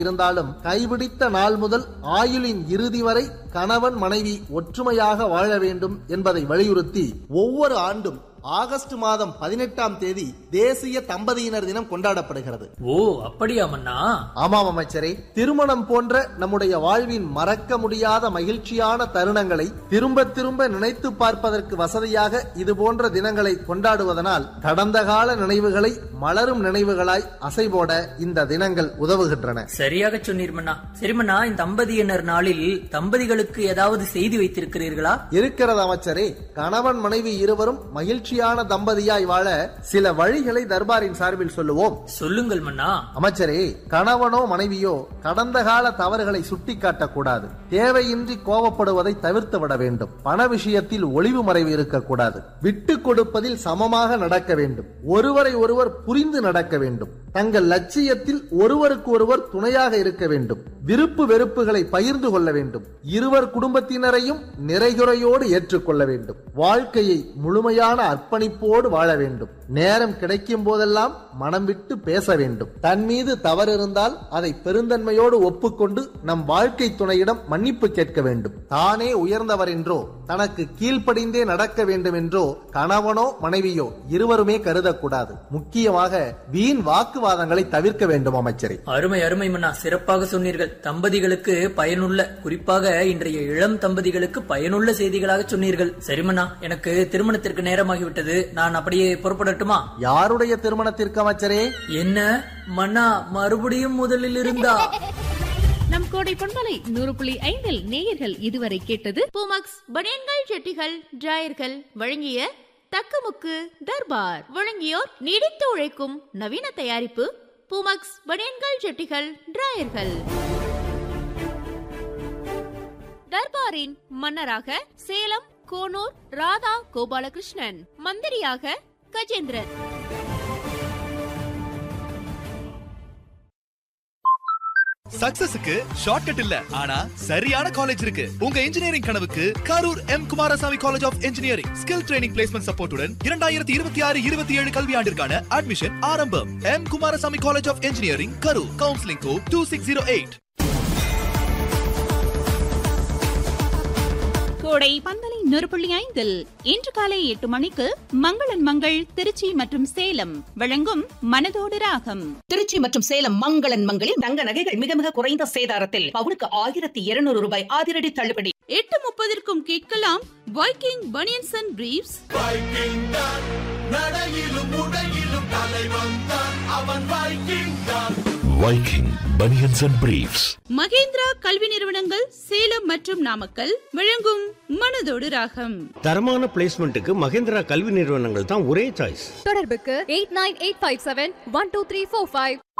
இருந்தாலும் கைபிடித்த நாள் முதல் ஆயுளின் இறுதி வரை கணவன் மனைவி ஒற்றுமையாக வாழ வேண்டும் என்பதை வலியுறுத்தி ஒவ்வொரு ஆண்டும் ஆகஸ்ட் மாதம் பதினெட்டாம் தேதி தேசிய தம்பதியினர் தினம் கொண்டாடப்படுகிறது ஓ அப்படியா மன்னா ஆமாம் அமைச்சரே திருமணம் போன்ற நம்முடைய வாழ்வின் மறக்க முடியாத மகிழ்ச்சியான தருணங்களை திரும்ப திரும்ப நினைத்து பார்ப்பதற்கு வசதியாக இது போன்ற தினங்களை கொண்டாடுவதனால் கடந்த கால நினைவுகளை மலரும் நினைவுகளாய் அசைபோட இந்த தினங்கள் உதவுகின்றன சரியாக சொன்னீர் மன்னா சரி மன்னா இந்த தம்பதியினர் நாளில் தம்பதிகளுக்கு ஏதாவது செய்தி வைத்திருக்கிறீர்களா இருக்கிறது அமைச்சரே கணவன் மனைவி இருவரும் மகிழ்ச்சியான தம்பதியாய் வாழ சில வழிகளை தர்பாரின் சார்பில் சொல்லுவோம் சொல்லுங்கள் மன்னா அமைச்சரே கணவனோ மனைவியோ கடந்த கால தவறுகளை சுட்டிக்காட்டக் கூடாது தேவையின்றி கோபப்படுவதை தவிர்த்து விட வேண்டும் பண விஷயத்தில் ஒளிவு மறைவு இருக்கக்கூடாது விட்டு கொடுப்பதில் சமமாக நடக்க வேண்டும் ஒருவரை ஒருவர் புரிந்து நடக்க வேண்டும் தங்கள் லட்சியத்தில் ஒருவருக்கு ஒருவர் துணையாக இருக்க வேண்டும் விருப்பு வெறுப்புகளை பகிர்ந்து கொள்ள வேண்டும் இருவர் குடும்பத்தினரையும் நிறைகுறையோடு ஏற்றுக்கொள்ள வேண்டும் வாழ்க்கையை முழுமையான அர்ப்பணிப்போடு வாழ வேண்டும் நேரம் கிடைக்கும் போதெல்லாம் மனம் விட்டு பேச வேண்டும் தன் மீது தவறு இருந்தால் அதை பெருந்தன்மையோடு ஒப்புக்கொண்டு நம் வாழ்க்கை துணையிடம் மன்னிப்பு கேட்க வேண்டும் தானே உயர்ந்தவர் என்றோ தனக்கு கீழ்ப்படிந்தே நடக்க வேண்டும் என்றோ கணவனோ மனைவியோ இருவருமே கருதக்கூடாது முக்கியமாக வீண் வாக்குவாதங்களை தவிர்க்க வேண்டும் அமைச்சரே அருமை அருமை மன்னா சிறப்பாக சொன்னீர்கள் தம்பதிகளுக்கு பயனுள்ள குறிப்பாக இன்றைய இளம் தம்பதிகளுக்கு பயனுள்ள செய்திகளாக சொன்னீர்கள் சரி மன்னா எனக்கு திருமணத்திற்கு நேரமாகிவிட்டது நான் அப்படியே புறப்படட்டுமா யாருடைய திருமணத்திற்கு அமைச்சரே என்ன மன்னா மறுபடியும் முதலில் இருந்தா நம் கோடை பொன்மலை நூறு புள்ளி ஐந்தில் நேயர்கள் இதுவரை கேட்டது பூமக்ஸ் பனியன்கள் செட்டிகள் டிராயர்கள் வழங்கிய தக்கமுக்கு தர்பார் வழங்கியோர் நீடித்து உழைக்கும் நவீன தயாரிப்பு பூமக்ஸ் பனியன்கள் செட்டிகள் டிராயர்கள் தர்பாரின் மன்னராக சேலம் கோனூர் ராதா கோபாலகிருஷ்ணன் மந்திரியாக கஜேந்திரன் சக்சஸுக்கு ஷார்ட்கட் இல்ல ஆனா சரியான காலேஜ் இருக்கு உங்க இன்ஜினியரிங் கனவுக்கு Karur M Kumarasamy college of engineering skill training placement சப்போர்ட்டுடன் இரண்டாயிரத்தி இருபத்தி ஆறு இருபத்தி ஏழு கல்வியாண்டிற்கான அட்மிஷன் ஆரம்பம் M Kumarasamy college of engineering Karur counselling code two six zero eight Kodai பந்தலை நூறு புள்ளி ஐந்தில் இன்று காலை எட்டு மணிக்கு மங்களன் மங்கள் திருச்சி மற்றும் சேலம் வழங்கும் மனதோடு ராகம் திருச்சி மற்றும் சேலம் மங்களன் மங்களில் தங்க நகைகள் மிக மிக குறைந்த சேதாரத்தில் பவுனுக்கு ஆயிரத்தி இருநூறு ரூபாய் அதிரடி தள்ளுபடி எட்டு முப்பதற்கும் கேட்கலாம் Viking banians and briefs Viking Bunions and Briefs. Mahendra கல்வி நிறுவனங்கள் சேலம் மற்றும் நாமக்கல் வழங்கும் மனதோடு ராகம் தரமான பிளேஸ்மெண்ட்டுக்கு மகேந்திரா கல்வி நிறுவனங்கள் தான் ஒரே சாய்ஸ் தொடர்புக்கு eight nine eight five seven one two three four five